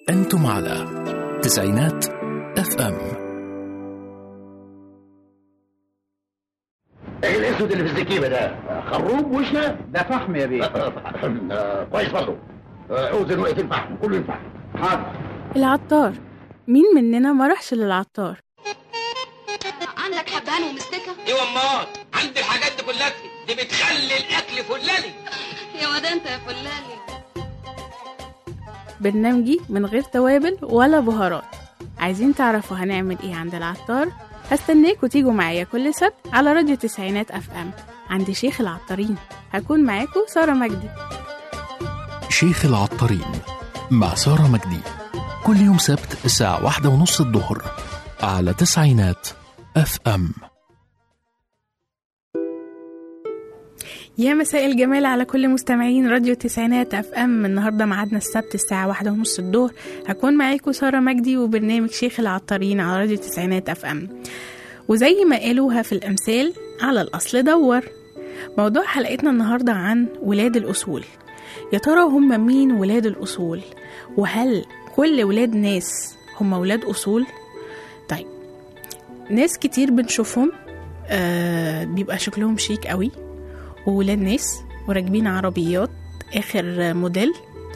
أنتم على تسعينات اف ام ايه الاسود اللي في الزكيبه ده خروب وشنا ده فحم يا بيه آه، كويس برضه آه، اوزن وقت الفحم كله ينفع حاضر العطار مين مننا ما راحش للعطار عندك حبهان ومستكة ايوه امال عندي الحاجات دي كلها دي بتخلي الاكل فلالي يا واد انت يا فلالي برنامجي من غير توابل ولا بهارات عايزين تعرفوا هنعمل ايه عند العطار هستناكوا تيجوا معايا كل سبت على راديو تسعينات اف ام عند شيخ العطارين هكون معاكم سارة مجدي شيخ العطارين مع سارة مجدي كل يوم سبت الساعة واحدة ونص الظهر على تسعينات اف ام يا مساء الجمال على كل مستمعين راديو تسعينات اف ام النهارده ميعادنا السبت الساعه واحدة ونص الظهر هكون معاكم ساره مجدي وبرنامج شيخ العطارين على راديو تسعينات اف ام وزي ما قالوها في الامثال على الاصل دور موضوع حلقتنا النهارده عن ولاد الاصول يا ترى هم مين ولاد الاصول وهل كل ولاد ناس هم ولاد اصول طيب ناس كتير بنشوفهم آه بيبقى شكلهم شيك قوي وولاد ناس وراكبين عربيات آخر موديل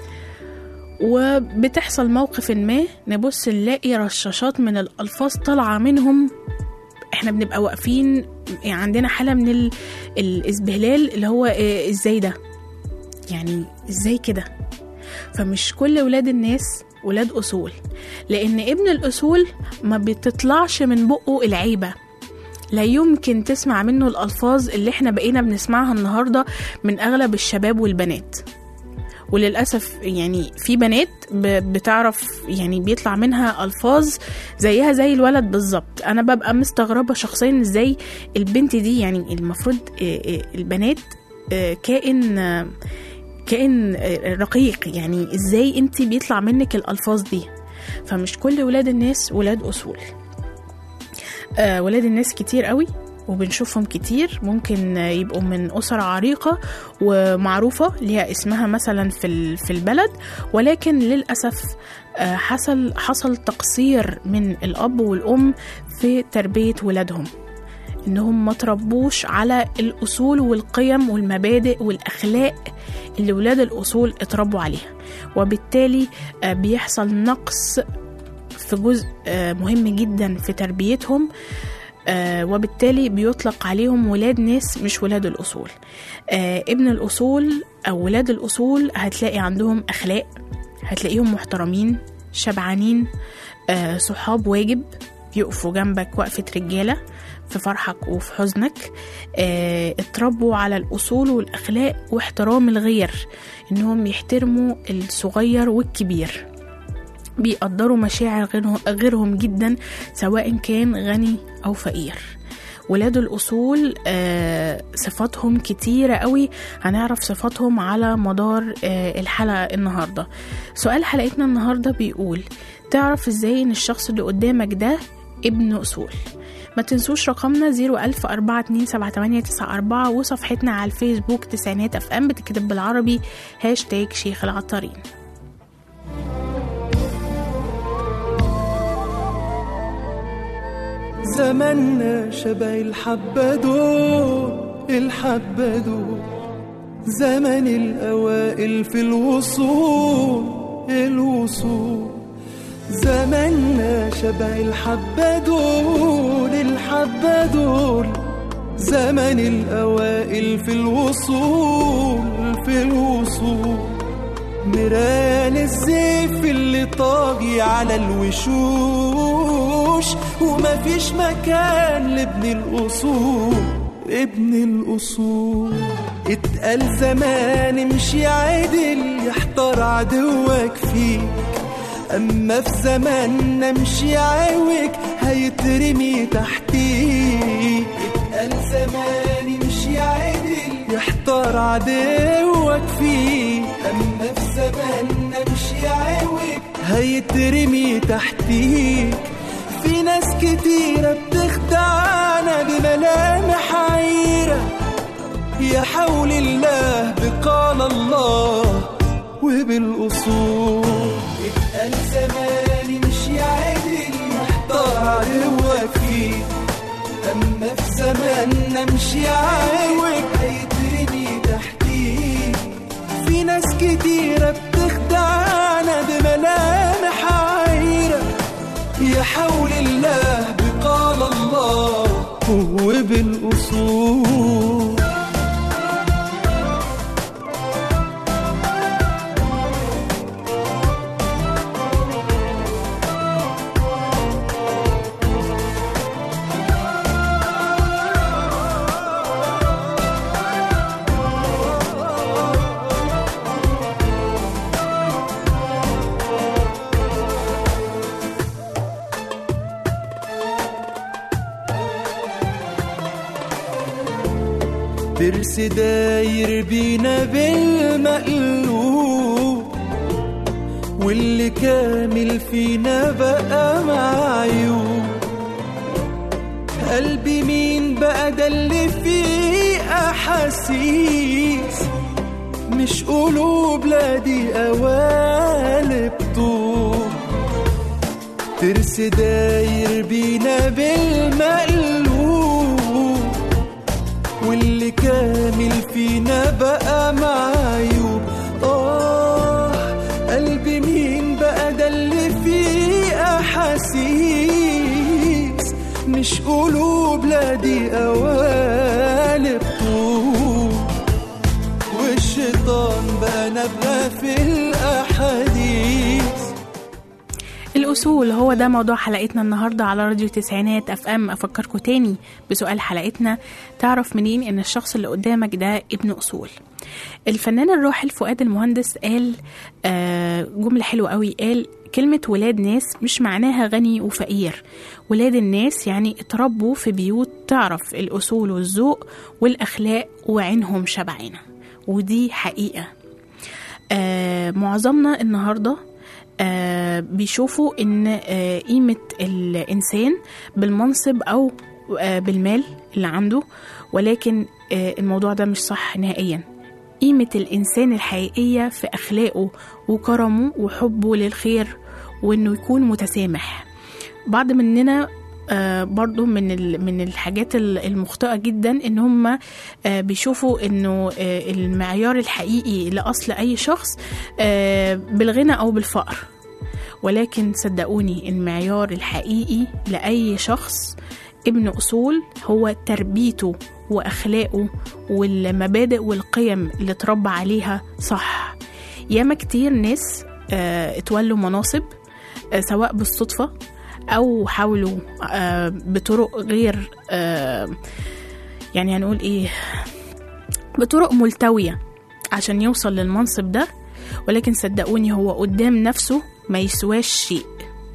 وبتحصل موقف ما نبص نلاقي رشاشات من الألفاظ طالعة منهم احنا بنبقى واقفين يعني عندنا حالة من ال- الإسبهلال اللي هو إيه ازاي ده يعني ازاي كده فمش كل ولاد الناس ولاد أصول لأن ابن الأصول ما بتطلعش من بقه العيبة لا يمكن تسمع منه الألفاظ اللي احنا بقينا بنسمعها النهاردة من أغلب الشباب والبنات وللأسف يعني في بنات ب- بتعرف يعني بيطلع منها ألفاظ زيها زي الولد بالظبط أنا ببقى مستغربة شخصيا ازاي البنت دي يعني المفروض آه، آه، البنات آه، كائن آه، كائن آه، رقيق يعني ازاي انت بيطلع منك الألفاظ دي فمش كل ولاد الناس ولاد أصول آه، ولاد الناس كتير قوي وبنشوفهم كتير ممكن آه، يبقوا من أسر عريقة ومعروفة ليها اسمها مثلا في ال- في البلد ولكن للأسف آه، حصل حصل تقصير من الأب والأم في تربية ولادهم إنهم ما تربوش على الأصول والقيم والمبادئ والأخلاق اللي ولاد الأصول اتربوا عليها وبالتالي آه، بيحصل نقص في جزء آه، مهم جدا في تربيتهم آه، وبالتالي بيطلق عليهم ولاد ناس مش ولاد الأصول آه، ابن الأصول أو ولاد الأصول هتلاقي عندهم أخلاق هتلاقيهم محترمين شبعانين آه، صحاب واجب يقفوا جنبك وقفة رجالة في فرحك وفي حزنك آه، اتربوا على الأصول والأخلاق واحترام الغير إنهم يحترموا الصغير والكبير بيقدروا مشاعر غيرهم, غيرهم جدا سواء كان غني أو فقير ولاد الأصول آه، صفاتهم كتيرة قوي هنعرف صفاتهم على مدار آه، الحلقة النهاردة سؤال حلقتنا النهاردة بيقول تعرف ازاي ان الشخص اللي قدامك ده ابن أصول ما تنسوش رقمنا 010427894 وصفحتنا على الفيسبوك تسعينات اف ام بتكتب بالعربي هاشتاج شيخ العطارين زماننا شبه الحبة دول الحبة دول زمن الأوائل في الوصول الوصول زماننا شبه الحبة دول الحبة دول زمن الأوائل في الوصول في الوصول ميران الزيف اللي طاغي على الوشوش ومفيش مكان لابن الأصول ابن الأصول اتقال زمان امشي عدل يحتار عدوك فيك أما في زماننا امشي عوج هيترمي تحتيك اتقال زمان امشي عدل يحتار عدوك فيك أما في زماننا امشي عوج هيترمي تحتيك في ناس كتيرة بتخدعنا بملامح عيرة يا حول الله بقال الله وبالأصول اتقال زمان زماننا امشي عاوج هيترمي تحتيه في ناس كتيرة بتخدعنا بملامح عايرة يا حول الله بقال الله وبالأصول ترس داير بينا بالمقلوب واللي كامل فينا بقى معيوب قلبي مين بقى ده اللي فيه أحاسيس مش قلوب لا دي قوالب طوب ترس داير بينا بالمقلوب واللي كامل فينا بقى معيوب آه قلبي مين بقى ده اللي فيه أحاسيس مش قلوب لا دي قوالب طوب والشيطان بقى نبغى في الأحاديث الأصول هو ده موضوع حلقتنا النهاردة على راديو تسعينات أف أم أفكركم تاني بسؤال حلقتنا تعرف منين إن الشخص اللي قدامك ده ابن أصول الفنان الراحل فؤاد المهندس قال آه، جملة حلوة قوي قال كلمة ولاد ناس مش معناها غني وفقير ولاد الناس يعني اتربوا في بيوت تعرف الأصول والذوق والأخلاق وعينهم شبعانة ودي حقيقة آه معظمنا النهارده آه بيشوفوا ان آه قيمة الإنسان بالمنصب أو آه بالمال اللي عنده ولكن آه الموضوع ده مش صح نهائيا قيمة الإنسان الحقيقية في أخلاقه وكرمه وحبه للخير وإنه يكون متسامح بعض مننا آه برضو من ال- من الحاجات ال- المخطئة جدا ان هم آه بيشوفوا انه آه المعيار الحقيقي لاصل اي شخص آه بالغنى او بالفقر ولكن صدقوني المعيار الحقيقي لاي شخص ابن اصول هو تربيته واخلاقه والمبادئ والقيم اللي اتربى عليها صح ياما كتير ناس آه اتولوا مناصب آه سواء بالصدفه او حاولوا آه بطرق غير آه يعني هنقول ايه بطرق ملتويه عشان يوصل للمنصب ده ولكن صدقوني هو قدام نفسه ما يسواش شيء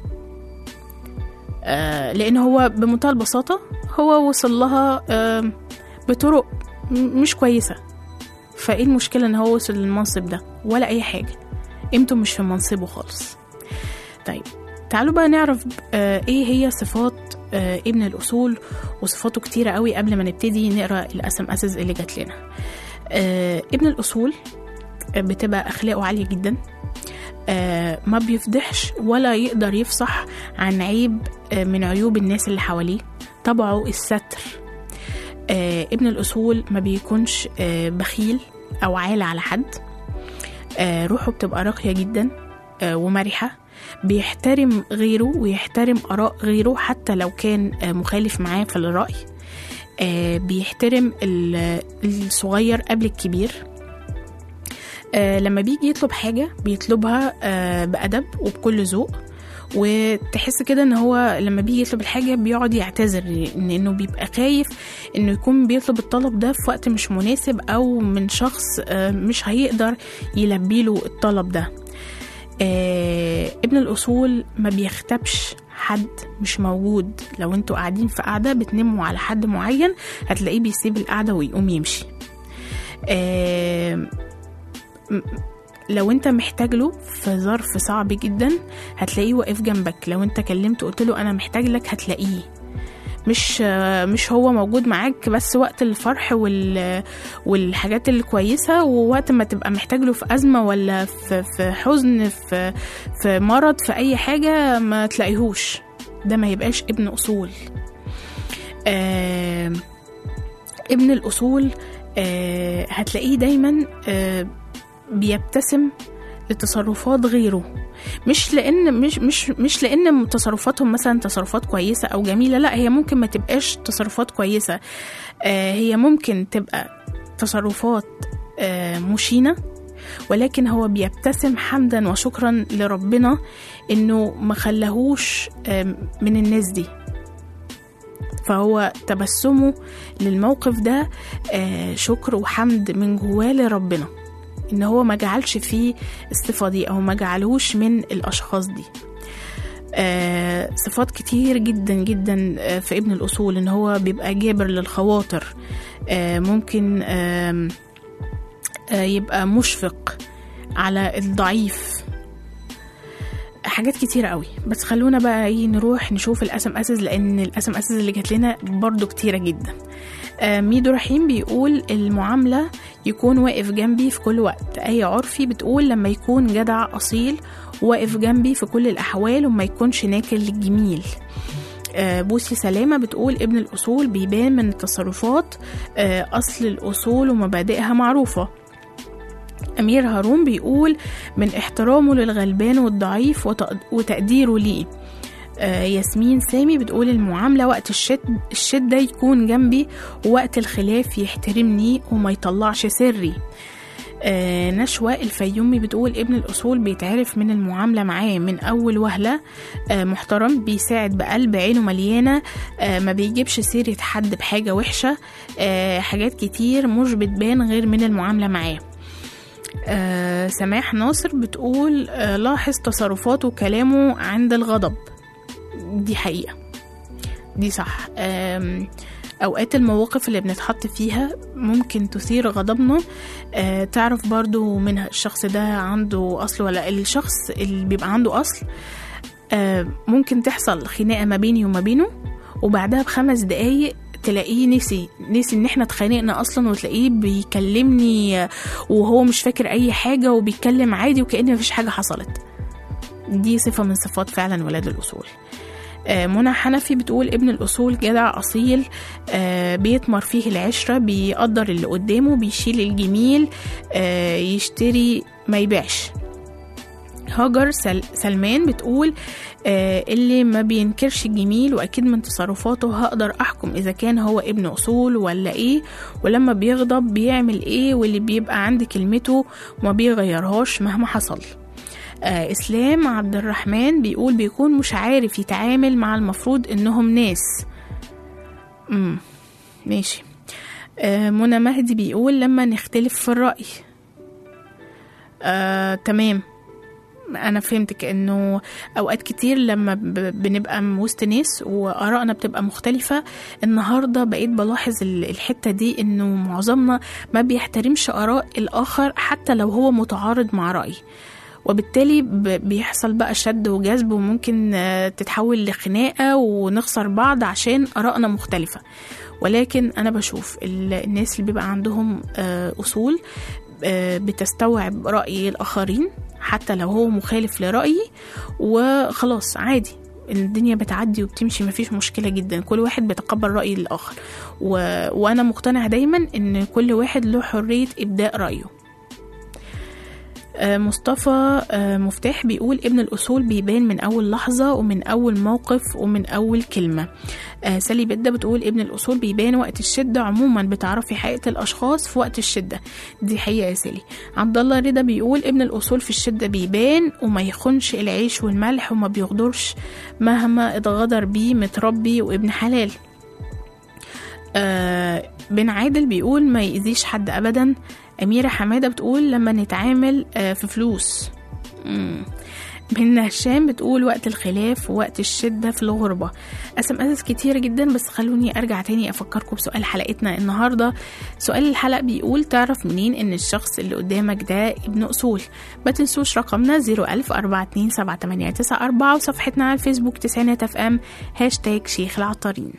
آه لان هو بمنتهى البساطه هو وصل لها آه بطرق م- مش كويسه فايه المشكله ان هو وصل للمنصب ده ولا اي حاجه قيمته مش في منصبه خالص طيب تعالوا بقى نعرف آه ايه هي صفات آه ابن الاصول وصفاته كتيره قوي قبل ما نبتدي نقرا الاسم اسس اللي جات لنا آه ابن الاصول آه، بتبقى اخلاقه عاليه جدا آه ما بيفضحش ولا يقدر يفصح عن عيب آه من عيوب الناس اللي حواليه طبعه الستر آه ابن الأصول ما بيكونش آه بخيل أو عالة على حد آه روحه بتبقى راقية جدا آه ومرحة بيحترم غيره ويحترم آراء غيره حتى لو كان آه مخالف معاه في الرأي آه بيحترم ال- الصغير قبل الكبير آه لما بيجي يطلب حاجة بيطلبها آه بأدب وبكل ذوق وتحس كده ان هو لما بيجي يطلب الحاجة بيقعد يعتذر ان انه بيبقى خايف انه يكون بيطلب الطلب ده في وقت مش مناسب او من شخص آه مش هيقدر يلبي له الطلب ده آه ابن الاصول ما بيختبش حد مش موجود لو انتوا قاعدين في قاعدة بتنموا على حد معين هتلاقيه بيسيب القعدة ويقوم يمشي آه م- لو انت محتاج له في ظرف صعب جدا هتلاقيه واقف جنبك لو انت كلمته قلت له انا محتاج لك هتلاقيه مش آه، مش هو موجود معاك بس وقت الفرح وال والحاجات الكويسة ووقت ما تبقى محتاج له في أزمة ولا في, في حزن في, في مرض في أي حاجة ما تلاقيهوش ده ما يبقاش ابن أصول آه ابن الأصول آه، هتلاقيه دايما آه، بيبتسم لتصرفات غيره مش لان مش مش مش لان تصرفاتهم مثلا تصرفات كويسه او جميله لا هي ممكن ما تبقاش تصرفات كويسه آه، هي ممكن تبقى تصرفات آه، مشينه ولكن هو بيبتسم حمدا وشكرا لربنا انه ما خلاهوش آم، من الناس دي فهو تبسمه للموقف ده آه، شكر وحمد من جواه لربنا ان هو ما جعلش فيه الصفه دي او ما جعلهوش من الاشخاص دي آه، صفات كتير جدا جدا آه، في ابن الاصول ان هو بيبقى جابر للخواطر آه، ممكن آم، آه، يبقى مشفق على الضعيف حاجات كتير قوي بس خلونا بقى ايه نروح نشوف الاسم اسس لان الاسم اسس اللي جات لنا برضو كتيرة جدا آه، ميدو رحيم بيقول المعاملة يكون واقف جنبي في كل وقت أي عرفي بتقول لما يكون جدع أصيل واقف جنبي في كل الأحوال وما يكونش ناكل للجميل آه، بوسي سلامة بتقول ابن الأصول بيبان من التصرفات آه، أصل الأصول ومبادئها معروفة أمير هارون بيقول من احترامه للغلبان والضعيف وتق- وتقديره ليه آه، ياسمين سامي بتقول المعاملة وقت الشد الشدة يكون جنبي ووقت الخلاف يحترمني وما يطلعش سري آه، نشوى الفيومي بتقول ابن الأصول بيتعرف من المعاملة معاه من أول وهلة آه، محترم بيساعد بقلب عينه مليانة آه، ما بيجيبش سيرة حد بحاجة وحشة آه، حاجات كتير مش بتبان غير من المعاملة معاه آه، سماح ناصر بتقول آه، لاحظ تصرفاته وكلامه عند الغضب دي حقيقة دي صح آم، أوقات المواقف اللي بنتحط فيها ممكن تثير غضبنا آه، تعرف برضو منها الشخص ده عنده أصل ولا الشخص اللي بيبقى عنده أصل آه، ممكن تحصل خناقة ما بيني وما بينه وبعدها بخمس دقايق تلاقيه نسي نسي ان احنا اتخانقنا اصلا وتلاقيه بيكلمني آه، وهو مش فاكر اي حاجة وبيتكلم عادي وكأن مفيش حاجة حصلت دي صفة من صفات فعلا ولاد الأصول آه، منى حنفي بتقول ابن الأصول جدع أصيل آه، بيتمر فيه العشرة بيقدر اللي قدامه بيشيل الجميل آه، يشتري ما يبيعش هاجر سل سلمان بتقول آه اللي ما بينكرش الجميل واكيد من تصرفاته هقدر احكم اذا كان هو ابن اصول ولا ايه ولما بيغضب بيعمل ايه واللي بيبقى عند كلمته وما بيغيرهاش مهما حصل آه اسلام عبد الرحمن بيقول بيكون مش عارف يتعامل مع المفروض انهم ناس امم ماشي آه منى مهدي بيقول لما نختلف في الرأي آه تمام انا فهمتك انه اوقات كتير لما ب- بنبقى وسط ناس وارائنا بتبقى مختلفه النهارده بقيت بلاحظ ال- الحته دي انه معظمنا ما بيحترمش اراء الاخر حتى لو هو متعارض مع رايي وبالتالي ب- بيحصل بقى شد وجذب وممكن آه، تتحول لخناقه ونخسر بعض عشان ارائنا مختلفه ولكن انا بشوف ال- الناس اللي بيبقى عندهم آه، اصول آه، بتستوعب رأي الآخرين حتى لو هو مخالف لرأيي وخلاص عادي الدنيا بتعدي وبتمشي مفيش مشكلة جدا كل واحد بيتقبل رأي الآخر و... وأنا مقتنع دايما إن كل واحد له حرية إبداء رأيه آه، مصطفى آه، مفتاح بيقول ابن الأصول بيبان من أول لحظة ومن أول موقف ومن أول كلمة آه، سالي بدة بتقول ابن الأصول بيبان وقت الشدة عموما بتعرفي حقيقة الأشخاص في وقت الشدة دي حقيقة يا سالي عبد الله رضا بيقول ابن الأصول في الشدة بيبان وما يخونش العيش والملح وما بيغدرش مهما اتغدر بيه متربي وابن حلال آه بن عادل بيقول ما يأذيش حد أبدا أميرة حمادة بتقول لما نتعامل آه في فلوس مم. بن هشام بتقول وقت الخلاف ووقت الشدة في الغربة أسم أسس كتير جدا بس خلوني أرجع تاني أفكركم بسؤال حلقتنا النهاردة سؤال الحلقة بيقول تعرف منين إن الشخص اللي قدامك ده ابن أصول ما تنسوش رقمنا 01000 427 وصفحتنا على الفيسبوك تسعينات اف ام هاشتاج شيخ العطارين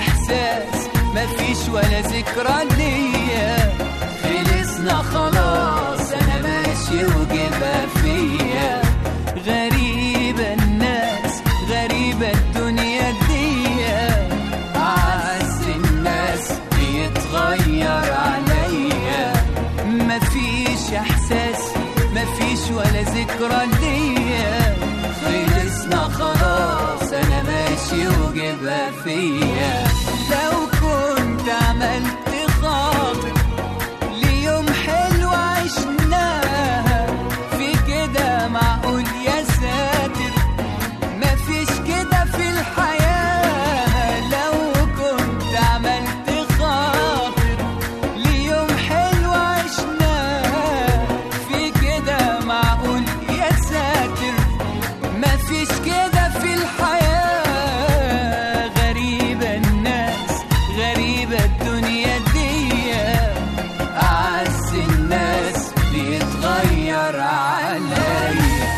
احساس مفيش ولا ذكرى ليا خلصنا خلاص انا ماشي وجبها فيا غريبة الناس غريبة الدنيا دي أعز الناس بيتغير عليا مفيش احساس مفيش ولا ذكرى ليا خلصنا خلاص انا ماشي وجبها فيا لو كنت عملت خاطر ليوم حلو عشناها في كده معقول يا ساتر مفيش كده في الحياة لو كنت عملت خاطر ليوم حلو عشناه في كده معقول يا ساتر مفيش كده في الحياة غريبة الناس غريبة الدنيا دي أعز الناس بيتغير عليا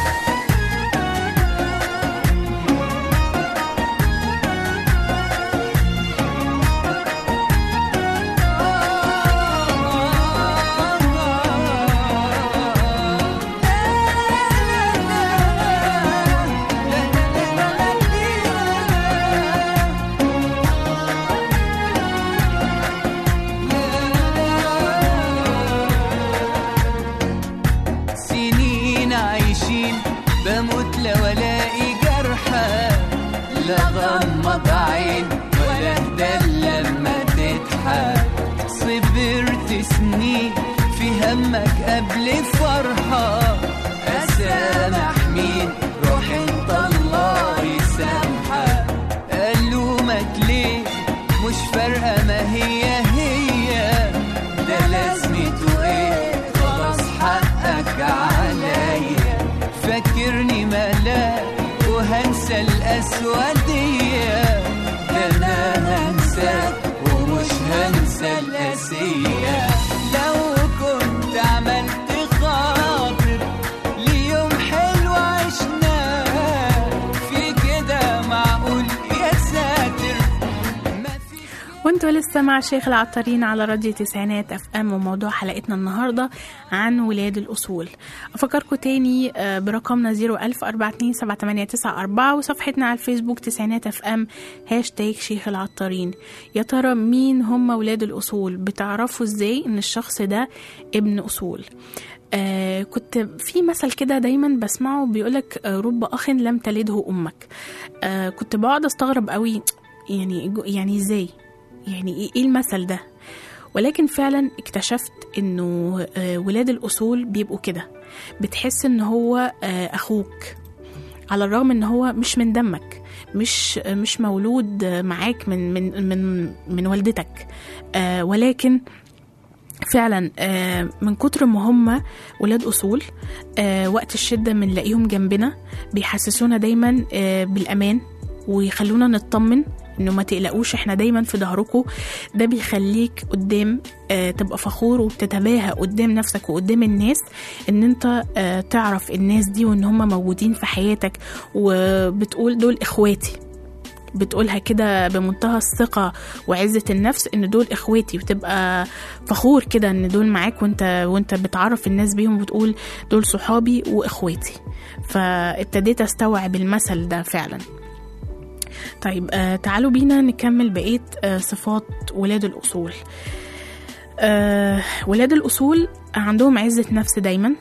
سنين عايشين بموت لو الاقي جرحى لا غمض عين ولا اهدى لما تضحك صبرت سنين في همك قبل فرحة أسامح مين روح انت الله يسامحك ألومك ليه مش فارقة ما هي هي ده لازمته ايه خلاص حقك عليا فاكرني ملاك وهنسى الأسودية ده أنا هنساك ومش هنسى الأسية لو كنت عملت خاطر ليوم حلو عشناه في كده معقول يا ساتر مفيش وانتوا لسه مع شيخ العطارين على راديو تسعينات اف ام وموضوع حلقتنا النهارده عن ولاد الاصول افكركم تاني آه، برقمنا 010427894 وصفحتنا على الفيسبوك تسعينات اف ام هاشتاج شيخ العطارين يا ترى مين هم ولاد الاصول بتعرفوا ازاي ان الشخص ده ابن اصول آه كنت في مثل كده دايما بسمعه بيقولك آه رب اخ لم تلده امك آه كنت بقعد استغرب قوي يعني يعني ازاي يعني ايه إيه المثل ده ولكن فعلا اكتشفت انه آه، ولاد الاصول بيبقوا كده بتحس ان هو آه، اخوك على الرغم ان هو مش من دمك مش آه، مش مولود آه، معاك من من من من والدتك آه، ولكن فعلا آه، من كتر ما هم ولاد اصول آه، وقت الشده بنلاقيهم جنبنا بيحسسونا دايما آه، بالامان ويخلونا نطمن انه ما تقلقوش احنا دايما في ظهركم ده بيخليك قدام آه، تبقى فخور وبتتباهى قدام نفسك وقدام الناس ان انت آه، تعرف الناس دي وان هم موجودين في حياتك وبتقول دول اخواتي بتقولها كده بمنتهى الثقة وعزة النفس ان دول اخواتي وتبقى فخور كده ان دول معاك وانت وانت بتعرف الناس بيهم وبتقول دول صحابي واخواتي فابتديت استوعب المثل ده فعلا طيب آه تعالوا بينا نكمل بقية آه صفات ولاد الأصول آه ولاد الأصول عندهم عزة نفس دايما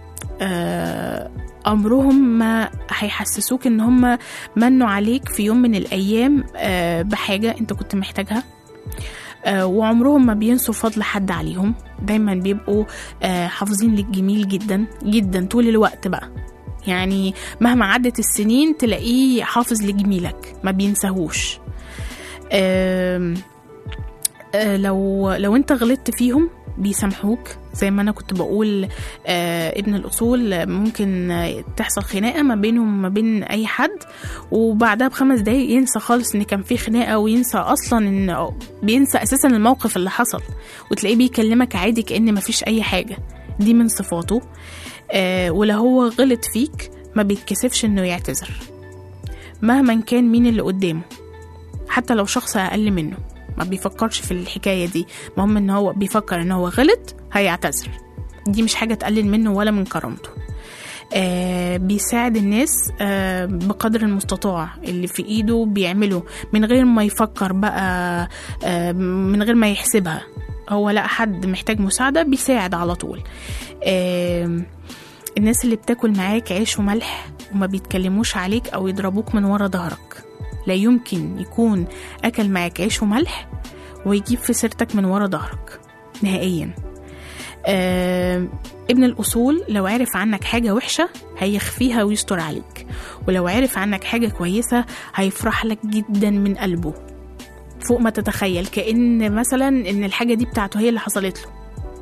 آه عمرهم ما هيحسسوك ان هم منوا عليك في يوم من الايام آه بحاجه انت كنت محتاجها آه وعمرهم ما بينسوا فضل حد عليهم دايما بيبقوا آه حافظين للجميل جدا جدا طول الوقت بقى يعني مهما عدت السنين تلاقيه حافظ لجميلك ما بينساهوش آم، آه، لو لو انت غلطت فيهم بيسامحوك زي ما انا كنت بقول آه ابن الاصول آه، ممكن آه، تحصل خناقه ما بينهم وما بين اي حد وبعدها بخمس دقايق ينسى خالص ان كان في خناقه وينسى اصلا ان بينسى اساسا الموقف اللي حصل وتلاقيه بيكلمك عادي كان مفيش اي حاجه دي من صفاته آه ولو هو غلط فيك ما بيتكسفش انه يعتذر مهما كان مين اللي قدامه حتى لو شخص اقل منه ما بيفكرش في الحكايه دي المهم ان هو بيفكر ان هو غلط هيعتذر دي مش حاجه تقلل منه ولا من كرامته آه بيساعد الناس آه بقدر المستطاع اللي في ايده بيعمله من غير ما يفكر بقى آه من غير ما يحسبها هو لقى حد محتاج مساعدة بيساعد على طول آه الناس اللي بتاكل معاك عيش وملح وما بيتكلموش عليك او يضربوك من ورا ظهرك لا يمكن يكون اكل معاك عيش وملح ويجيب في سيرتك من ورا ظهرك نهائيا آه ابن الأصول لو عرف عنك حاجة وحشة هيخفيها ويستر عليك ولو عرف عنك حاجة كويسة هيفرح لك جدا من قلبه فوق ما تتخيل كأن مثلا إن الحاجة دي بتاعته هي اللي حصلت له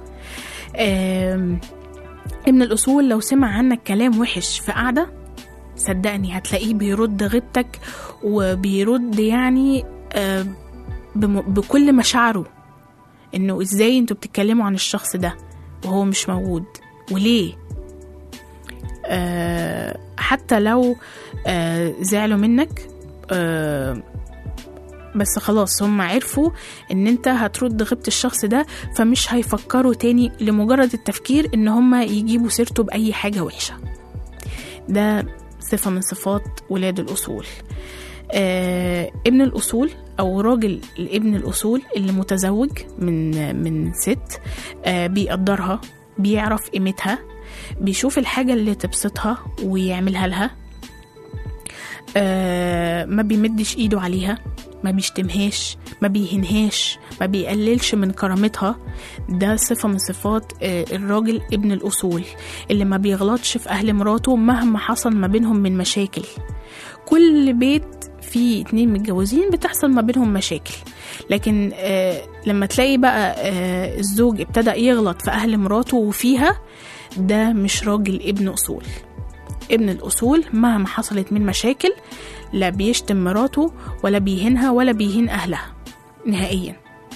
آم، ابن الأصول لو سمع عنك كلام وحش في قعدة صدقني هتلاقيه بيرد غيبتك وبيرد يعني آه، بم- بكل مشاعره انه ازاي انتوا بتتكلموا عن الشخص ده وهو مش موجود وليه آه حتى لو آه زعلوا منك آه بس خلاص هم عرفوا ان انت هترد غيبة الشخص ده فمش هيفكروا تاني لمجرد التفكير ان هم يجيبوا سيرته بأي حاجة وحشة ده صفة من صفات ولاد الأصول آه ابن الأصول أو راجل ابن الأصول اللي متزوج من من ست آه بيقدرها بيعرف قيمتها بيشوف الحاجة اللي تبسطها ويعملها لها آه ما بيمدش ايده عليها ما بيشتمهاش ما بيهنهاش ما بيقللش من كرامتها ده صفة من صفات آه الراجل ابن الأصول اللي ما بيغلطش في أهل مراته مهما حصل ما بينهم من مشاكل كل بيت فيه اتنين متجوزين بتحصل ما بينهم مشاكل لكن آه لما تلاقي بقى آه الزوج ابتدى يغلط في أهل مراته وفيها ده مش راجل ابن أصول ابن الأصول مهما حصلت من مشاكل لا بيشتم مراته ولا بيهينها ولا بيهين أهلها نهائيا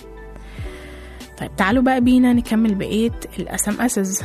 طيب تعالوا بقى بينا نكمل بقية الأسم أسز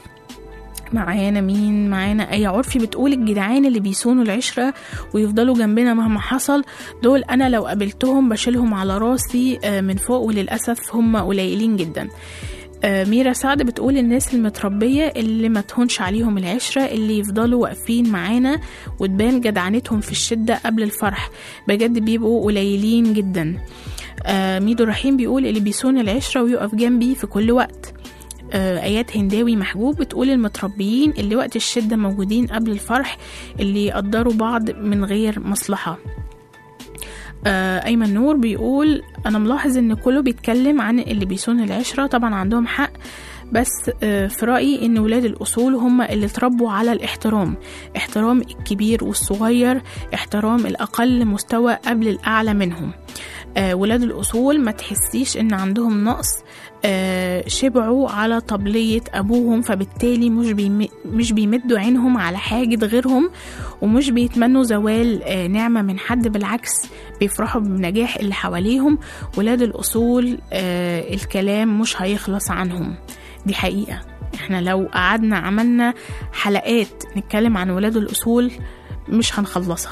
معانا مين معانا أي عرفي بتقول الجدعان اللي بيصونوا العشرة ويفضلوا جنبنا مهما حصل دول أنا لو قابلتهم بشيلهم على راسي آه، من فوق وللأسف هم قليلين جدا آه، ميرا سعد بتقول الناس المتربية اللي ما تهونش عليهم العشرة اللي يفضلوا واقفين معانا وتبان جدعنتهم في الشدة قبل الفرح بجد بيبقوا قليلين جدا آه، ميدو رحيم بيقول اللي بيصون العشرة ويقف جنبي في كل وقت آه، آيات هنداوي محجوب بتقول المتربيين اللي وقت الشدة موجودين قبل الفرح اللي يقدروا بعض من غير مصلحة آه، أيمن نور بيقول أنا ملاحظ إن كله بيتكلم عن اللي بيصون العشرة طبعا عندهم حق بس آه، في رأيي إن ولاد الأصول هم اللي اتربوا على الاحترام احترام الكبير والصغير احترام الأقل مستوى قبل الأعلى منهم آه، ولاد الأصول ما تحسيش إن عندهم نقص آه، شبعوا على طبلية أبوهم فبالتالي مش, بيم... مش بيمدوا عينهم على حاجة غيرهم ومش بيتمنوا زوال آه، نعمة من حد بالعكس بيفرحوا بنجاح اللي حواليهم ولاد الأصول آه، الكلام مش هيخلص عنهم دي حقيقة احنا لو قعدنا عملنا حلقات نتكلم عن ولاد الأصول مش هنخلصها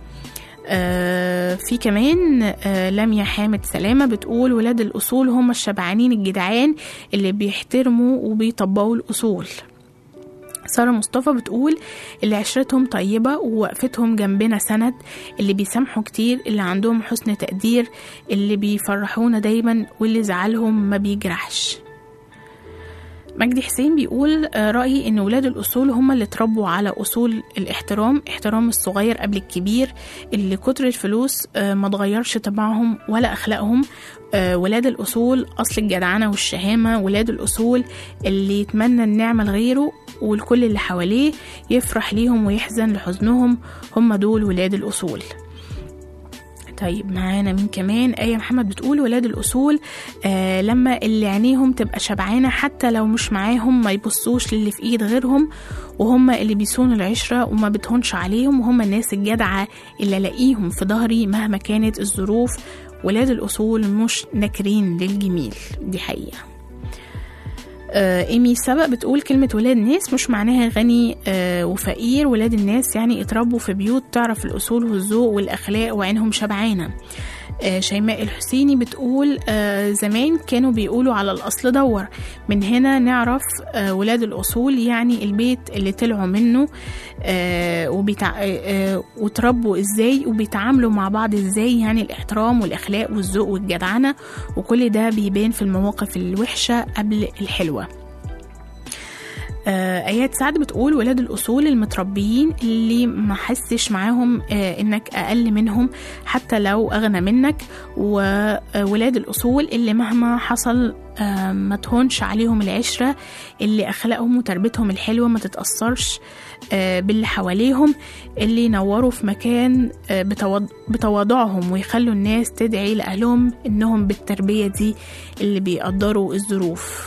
آه في كمان آه لميا حامد سلامة بتقول ولاد الأصول هم الشبعانين الجدعان اللي بيحترموا وبيطبقوا الأصول سارة مصطفى بتقول اللي عشرتهم طيبة ووقفتهم جنبنا سند اللي بيسامحوا كتير اللي عندهم حسن تقدير اللي بيفرحونا دايما واللي زعلهم ما بيجرحش مجدي حسين بيقول آه، رأيي إن ولاد الأصول هم اللي اتربوا على أصول الاحترام احترام الصغير قبل الكبير اللي كتر الفلوس آه، ما تغيرش طباعهم ولا أخلاقهم آه، ولاد الأصول أصل الجدعنة والشهامة ولاد الأصول اللي يتمنى النعمة لغيره والكل اللي حواليه يفرح ليهم ويحزن لحزنهم هم دول ولاد الأصول طيب معانا مين كمان آية محمد بتقول ولاد الأصول آه لما اللي عينيهم تبقى شبعانة حتى لو مش معاهم ما يبصوش للي في إيد غيرهم وهم اللي بيصونوا العشرة وما بتهونش عليهم وهم الناس الجدعة اللي ألاقيهم في ظهري مهما كانت الظروف ولاد الأصول مش ناكرين للجميل دي حقيقة آه، ايمي سبق بتقول كلمة ولاد ناس مش معناها غني آه، وفقير ولاد الناس يعني اتربوا في بيوت تعرف الأصول والذوق والأخلاق وعينهم شبعانة آه، شيماء الحسيني بتقول آه، زمان كانوا بيقولوا على الأصل دور من هنا نعرف آه، ولاد الأصول يعني البيت اللي طلعوا منه آه، وبيتع... آه، آه، وتربوا ازاي وبيتعاملوا مع بعض ازاي يعني الاحترام والأخلاق والذوق والجدعنة وكل ده بيبان في المواقف الوحشة قبل الحلوة آه، ايات سعد بتقول ولاد الاصول المتربيين اللي ما حسش معاهم آه، انك اقل منهم حتى لو اغنى منك وولاد الاصول اللي مهما حصل آه، ما تهونش عليهم العشره اللي اخلاقهم وتربيتهم الحلوه ما تتاثرش آه، باللي حواليهم اللي ينوروا في مكان آه، بتواض- بتواضعهم ويخلوا الناس تدعي لاهلهم انهم بالتربيه دي اللي بيقدروا الظروف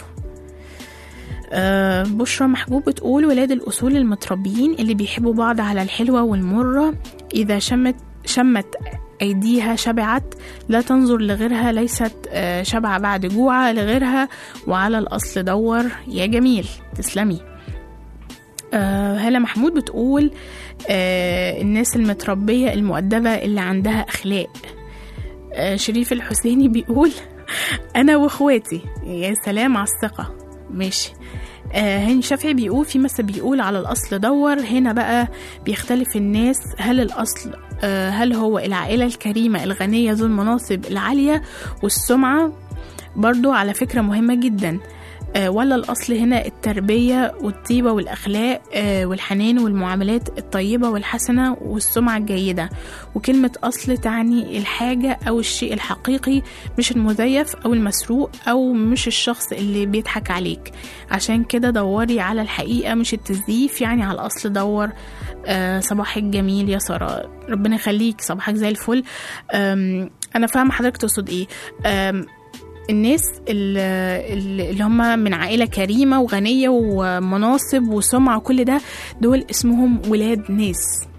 آه، بشرى محبوب بتقول ولاد الأصول المتربيين اللي بيحبوا بعض على الحلوة والمرة إذا شمت شمت أيديها شبعت لا تنظر لغيرها ليست آه، شبعة بعد جوعة لغيرها وعلى الأصل دور يا جميل تسلمي آه، هالة محمود بتقول آه، الناس المتربية المؤدبة اللي عندها أخلاق آه، شريف الحسيني بيقول أنا وإخواتي يا سلام على الثقة ماشي آه هاني شافعي بيقول في مثل بيقول على الأصل دور هنا بقى بيختلف الناس هل الأصل آه هل هو العائلة الكريمة الغنية ذو المناصب العالية والسمعة برضو على فكرة مهمة جدا آه، ولا الأصل هنا التربية والطيبة والأخلاق آه، والحنان والمعاملات الطيبة والحسنة والسمعة الجيدة وكلمة أصل تعني الحاجة أو الشيء الحقيقي مش المزيف أو المسروق أو مش الشخص اللي بيضحك عليك عشان كده دوري على الحقيقة مش التزييف يعني على الأصل دور آه، صباحك جميل يا سارة ربنا يخليك صباحك زي الفل آم، أنا فاهمة حضرتك تقصد إيه آم، الناس ال- ال- اللي هم من عائلة كريمة وغنية ومناصب وسمعة وكل ده دول اسمهم ولاد ناس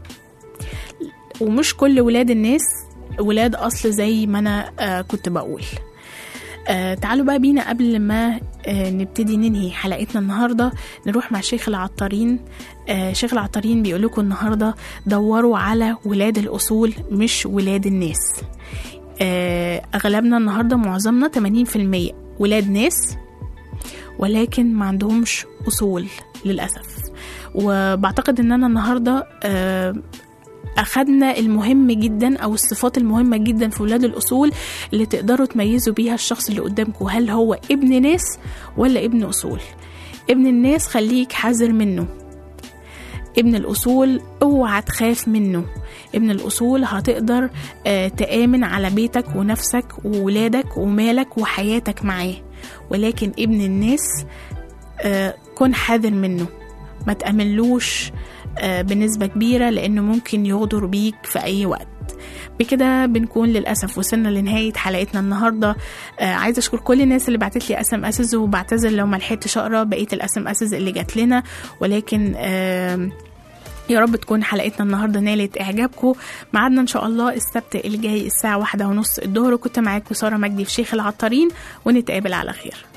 ومش كل ولاد الناس ولاد أصل زي ما أنا آه كنت بقول آه تعالوا بقى بينا قبل ما آه نبتدي ننهي حلقتنا النهاردة نروح مع شيخ العطارين آه شيخ العطارين بيقول لكم النهاردة دوروا على ولاد الأصول مش ولاد الناس آه، أغلبنا النهاردة معظمنا 80% ولاد ناس ولكن ما عندهمش أصول للأسف وبعتقد إن أنا النهاردة آه، أخدنا المهم جدا أو الصفات المهمة جدا في ولاد الأصول اللي تقدروا تميزوا بيها الشخص اللي قدامكم هل هو ابن ناس ولا ابن أصول ابن الناس خليك حذر منه ابن الأصول اوعى تخاف منه ابن الأصول هتقدر آه، تآمن على بيتك ونفسك وولادك ومالك وحياتك معاه ولكن ابن الناس آه، كن حذر منه ما تأمنلوش آه، بنسبة كبيرة لأنه ممكن يغدر بيك في أي وقت بكده بنكون للأسف وصلنا لنهاية حلقتنا النهاردة آه عايزة أشكر كل الناس اللي بعتت لي اسم اسز وبعتذر لو ما لحقتش أقرأ بقية الاسم اسز اللي جات لنا ولكن آه يا رب تكون حلقتنا النهاردة نالت إعجابكم معادنا إن شاء الله السبت الجاي الساعة واحدة ونص الظهر كنت معاكم سارة مجدي في شيخ العطارين ونتقابل على خير